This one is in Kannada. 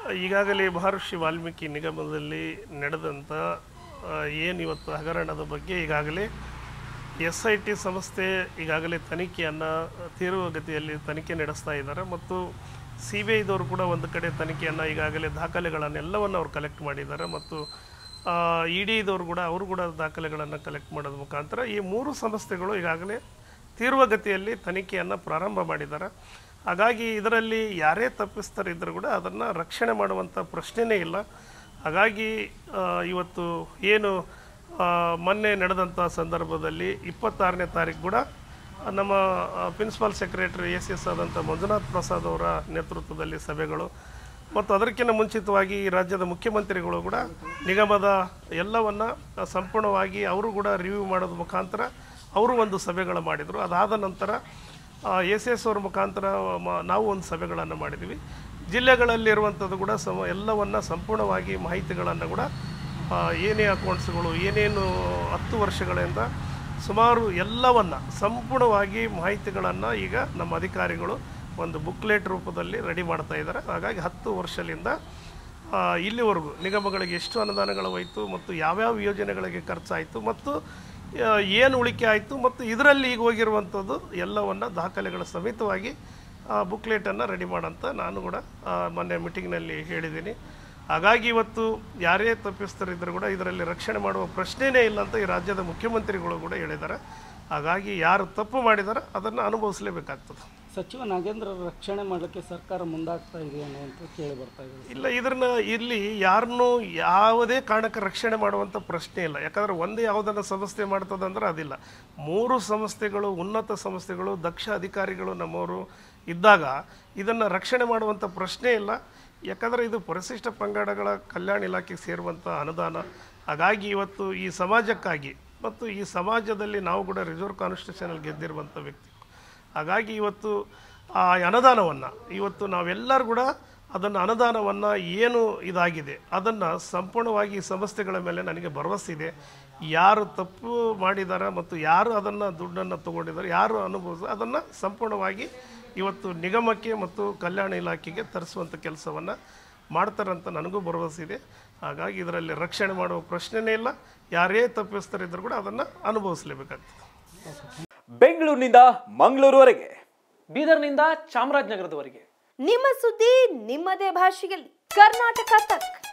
ಈಗಾಗಲೇ ಮಹರ್ಷಿ ವಾಲ್ಮೀಕಿ ನಿಗಮದಲ್ಲಿ ನಡೆದಂಥ ಏನು ಇವತ್ತು ಹಗರಣದ ಬಗ್ಗೆ ಈಗಾಗಲೇ ಎಸ್ ಐ ಟಿ ಸಂಸ್ಥೆ ಈಗಾಗಲೇ ತನಿಖೆಯನ್ನು ತೀವ್ರಗತಿಯಲ್ಲಿ ತನಿಖೆ ನಡೆಸ್ತಾ ಇದ್ದಾರೆ ಮತ್ತು ಸಿ ಬಿ ಐದವರು ಕೂಡ ಒಂದು ಕಡೆ ತನಿಖೆಯನ್ನು ಈಗಾಗಲೇ ದಾಖಲೆಗಳನ್ನೆಲ್ಲವನ್ನು ಅವ್ರು ಕಲೆಕ್ಟ್ ಮಾಡಿದ್ದಾರೆ ಮತ್ತು ಇ ಡಿದವರು ಕೂಡ ಅವರು ಕೂಡ ದಾಖಲೆಗಳನ್ನು ಕಲೆಕ್ಟ್ ಮಾಡೋದ್ರ ಮುಖಾಂತರ ಈ ಮೂರು ಸಂಸ್ಥೆಗಳು ಈಗಾಗಲೇ ತೀವ್ರಗತಿಯಲ್ಲಿ ತನಿಖೆಯನ್ನು ಪ್ರಾರಂಭ ಮಾಡಿದ್ದಾರೆ ಹಾಗಾಗಿ ಇದರಲ್ಲಿ ಯಾರೇ ತಪ್ಪಿಸ್ತರಿದ್ದರೂ ಕೂಡ ಅದನ್ನು ರಕ್ಷಣೆ ಮಾಡುವಂಥ ಪ್ರಶ್ನೆನೇ ಇಲ್ಲ ಹಾಗಾಗಿ ಆ, ಇವತ್ತು ಏನು ಆ, ಮೊನ್ನೆ ನಡೆದಂಥ ಸಂದರ್ಭದಲ್ಲಿ ಇಪ್ಪತ್ತಾರನೇ ತಾರೀಕು ಕೂಡ ನಮ್ಮ ಪ್ರಿನ್ಸಿಪಾಲ್ ಸೆಕ್ರೆಟರಿ ಎಸ್ ಎಸ್ ಆದಂಥ ಮಂಜುನಾಥ್ ಪ್ರಸಾದ್ ಅವರ ನೇತೃತ್ವದಲ್ಲಿ ಸಭೆಗಳು ಮತ್ತು ಅದಕ್ಕಿಂತ ಮುಂಚಿತವಾಗಿ ಈ ರಾಜ್ಯದ ಮುಖ್ಯಮಂತ್ರಿಗಳು ಕೂಡ ನಿಗಮದ ಎಲ್ಲವನ್ನ ಸಂಪೂರ್ಣವಾಗಿ ಅವರು ಕೂಡ ರಿವ್ಯೂ ಮಾಡೋದ್ರ ಮುಖಾಂತರ ಅವರು ಒಂದು ಸಭೆಗಳು ಮಾಡಿದರು ಅದಾದ ನಂತರ ಎಸ್ ಎಸ್ ಅವ್ರ ಮುಖಾಂತರ ಮ- ನಾವು ಒಂದು ಸಭೆಗಳನ್ನು ಮಾಡಿದ್ವಿ ಜಿಲ್ಲೆಗಳಲ್ಲಿರುವಂಥದ್ದು ಕೂಡ ಸಮ ಎಲ್ಲವನ್ನು ಸಂಪೂರ್ಣವಾಗಿ ಮಾಹಿತಿಗಳನ್ನು ಕೂಡ ಆ, ಏನೇ ಅಕೌಂಟ್ಸ್ಗಳು ಏನೇನು ಹತ್ತು ವರ್ಷಗಳಿಂದ ಸುಮಾರು ಎಲ್ಲವನ್ನ ಸಂಪೂರ್ಣವಾಗಿ ಮಾಹಿತಿಗಳನ್ನು ಈಗ ನಮ್ಮ ಅಧಿಕಾರಿಗಳು ಒಂದು ಬುಕ್ಲೆಟ್ ರೂಪದಲ್ಲಿ ರೆಡಿ ಮಾಡ್ತಾ ಇದ್ದಾರೆ ಹಾಗಾಗಿ ಹತ್ತು ವರ್ಷದಿಂದ ಆ, ಇಲ್ಲಿವರೆಗೂ ನಿಗಮಗಳಿಗೆ ಎಷ್ಟು ಅನುದಾನಗಳು ಹೋಯಿತು ಮತ್ತು ಯಾವ್ಯಾವ ಯೋಜನೆಗಳಿಗೆ ಖರ್ಚಾಯಿತು ಮತ್ತು ಆ, ಏನು ಉಳಿಕೆ ಆಯಿತು ಮತ್ತು ಇದರಲ್ಲಿ ಈಗ ಹೋಗಿರುವಂಥದ್ದು ಎಲ್ಲವನ್ನು ದಾಖಲೆಗಳ ಸಮೇತವಾಗಿ ಬುಕ್ಲೆಟನ್ನು ರೆಡಿ ಮಾಡಂತ ನಾನು ಕೂಡ ಆ, ಮೊನ್ನೆ ಮೀಟಿಂಗ್ನಲ್ಲಿ ಹೇಳಿದ್ದೀನಿ ಹಾಗಾಗಿ ಇವತ್ತು ಯಾರೇ ತಪ್ಪಿಸ್ತರಿದ್ದರೂ ಕೂಡ ಇದರಲ್ಲಿ ರಕ್ಷಣೆ ಮಾಡುವ ಪ್ರಶ್ನೆನೇ ಇಲ್ಲ ಅಂತ ಈ ರಾಜ್ಯದ ಮುಖ್ಯಮಂತ್ರಿಗಳು ಕೂಡ ಹೇಳಿದ್ದಾರೆ ಹಾಗಾಗಿ ಯಾರು ತಪ್ಪು ಮಾಡಿದಾರೆ ಅದನ್ನು ಅನುಭವಿಸಲೇಬೇಕಾಗ್ತದೆ ಸಚಿವ ನಾಗೇಂದ್ರ ರಕ್ಷಣೆ ಮಾಡಲಿಕ್ಕೆ ಸರ್ಕಾರ ಮುಂದಾಗ್ತಾ ಇದೆಯೇನೋ ಅಂತ ಕೇಳಿ ಬರ್ತಾ ಇದೆ ಇಲ್ಲ ಇದನ್ನ ಇಲ್ಲಿ ಯಾರನ್ನೂ ಯಾವುದೇ ಕಾರಣಕ್ಕೆ ರಕ್ಷಣೆ ಮಾಡುವಂಥ ಪ್ರಶ್ನೆ ಇಲ್ಲ ಯಾಕಂದ್ರೆ ಒಂದೇ ಯಾವುದನ್ನ ಸಂಸ್ಥೆ ಮಾಡ್ತದಂದ್ರೆ ಅದಿಲ್ಲ ಮೂರು ಸಂಸ್ಥೆಗಳು ಉನ್ನತ ಸಂಸ್ಥೆಗಳು ದಕ್ಷ ಅಧಿಕಾರಿಗಳು ನಮ್ಮವರು ಇದ್ದಾಗ ಇದನ್ನು ರಕ್ಷಣೆ ಮಾಡುವಂಥ ಪ್ರಶ್ನೆ ಇಲ್ಲ ಯಾಕಂದರೆ ಇದು ಪರಿಶಿಷ್ಟ ಪಂಗಡಗಳ ಕಲ್ಯಾಣ ಇಲಾಖೆಗೆ ಸೇರುವಂಥ ಅನುದಾನ ಹಾಗಾಗಿ ಇವತ್ತು ಈ ಸಮಾಜಕ್ಕಾಗಿ ಮತ್ತು ಈ ಸಮಾಜದಲ್ಲಿ ನಾವು ಕೂಡ ರಿಸರ್ವ್ ಕಾನ್ಸ್ಟಿಟ್ಯೂಷನಲ್ಲಿ ಗೆದ್ದಿರುವಂಥ ವ್ಯಕ್ತಿ ಹಾಗಾಗಿ ಇವತ್ತು ಆ ಅನುದಾನವನ್ನು ಇವತ್ತು ನಾವೆಲ್ಲರೂ ಕೂಡ ಅದನ್ನು ಅನುದಾನವನ್ನು ಏನು ಇದಾಗಿದೆ ಅದನ್ನು ಸಂಪೂರ್ಣವಾಗಿ ಈ ಸಂಸ್ಥೆಗಳ ಮೇಲೆ ನನಗೆ ಭರವಸೆ ಇದೆ ಯಾರು ತಪ್ಪು ಮಾಡಿದ್ದಾರೆ ಮತ್ತು ಯಾರು ಅದನ್ನು ದುಡ್ಡನ್ನು ತಗೊಂಡಿದ್ದಾರೆ ಯಾರು ಅನುಭವಿಸ ಅದನ್ನು ಸಂಪೂರ್ಣವಾಗಿ ಇವತ್ತು ನಿಗಮಕ್ಕೆ ಮತ್ತು ಕಲ್ಯಾಣ ಇಲಾಖೆಗೆ ತರಿಸುವಂಥ ಕೆಲಸವನ್ನು ಮಾಡ್ತಾರಂತ ನನಗೂ ಭರವಸೆ ಇದೆ ಹಾಗಾಗಿ ಇದರಲ್ಲಿ ರಕ್ಷಣೆ ಮಾಡುವ ಪ್ರಶ್ನೆನೇ ಇಲ್ಲ ಯಾರೇ ತಪ್ಪಿಸ್ತರಿದ್ದರೂ ಕೂಡ ಅದನ್ನು ಅನುಭವಿಸಲೇಬೇಕಾಗ್ತದೆ ಬೆಂಗಳೂರಿನಿಂದ ಮಂಗಳೂರುವರೆಗೆ ಬೀದರ್ನಿಂದ ಚಾಮರಾಜನಗರದವರೆಗೆ ನಿಮ್ಮ ಸುದ್ದಿ ನಿಮ್ಮದೇ ಭಾಷೆಯಲ್ಲಿ ಕರ್ನಾಟಕ ತಕ್